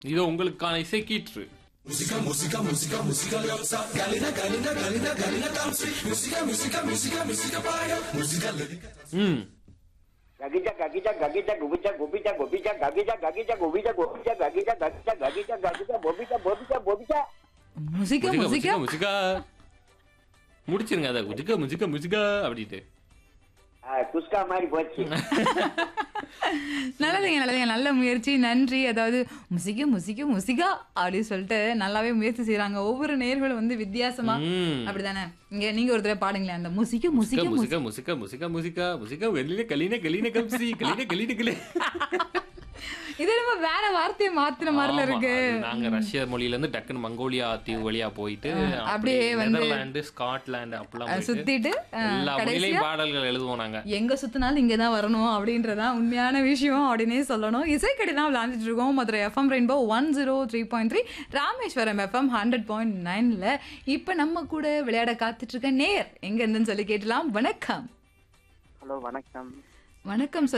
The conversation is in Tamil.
இதோ உங்களுக்கான இசைக்கீற்று ம் Gagija, gagija, gagija, gubija, gubija, gubija, gagija, gagija, gubija, gubija, gagija, gagija, gagija, gagija, bobija, bobija, bobija. முசிக்க முசிகா முசிக்க முசிகா முசிகா முடிச்சிருங்க அதை முசிகா முசிகா முசிகா அப்படின்ட்டு ஆ, குஸ்கா மாதிரி போச்சு நல்லதுங்க நல்லதுங்க நல்ல முயற்சி நன்றி அதாவது முசிக்க முசிக்க முசிகா அப்படின்னு சொல்லிட்டு நல்லாவே முயற்சி செய்றாங்க ஒவ்வொரு நேர்களும் வந்து வித்தியாசமா ம். அப்படிதானே இங்க நீங்க ஒரு தடவை பாடுங்களேன் அந்த முசிக்க முசிக்க முசிகா முசிகா முசிகா முசிகா முசிகா வெளியில கலீன கலீன கம்சி கலீன கலீன கலீன இது நம்ம வேற வார்த்தையை மாத்துற மாதிரில ஆமா, இருக்கு அது நாங்க ரஷ்ய மொழியில இருந்து டக்குன்னு மங்கோலியா தீவு வழியா போயிட்டு அப்படியே வந்து- நெதர்லாந்து ஸ்காட்லாந்து அப்படிலாம் அஹ், போயிட்டு சுத்திட்டு அஹ், எல்லா கடைசியா மொழியிலையும் பாடல்கள் எழுதுவோம் நாங்க எங்க சுத்தினாலும் இங்க தான் வரணும் அப்படின்றதான் உண்மையான விஷயம் அப்படின்னே சொல்லணும் இசைக்கடி தான் விளையாண்டுட்டு இருக்கோம் Madurai FM rainbow one zero three point three Rameswaram FM hundred point நைன்ல இப்ப நம்ம கூட விளையாட காத்துட்டு இருக்க நேர் எங்க இருந்துன்னு சொல்லி கேட்டலாம் வணக்கம் ஹலோ வணக்கம் வணக்கம்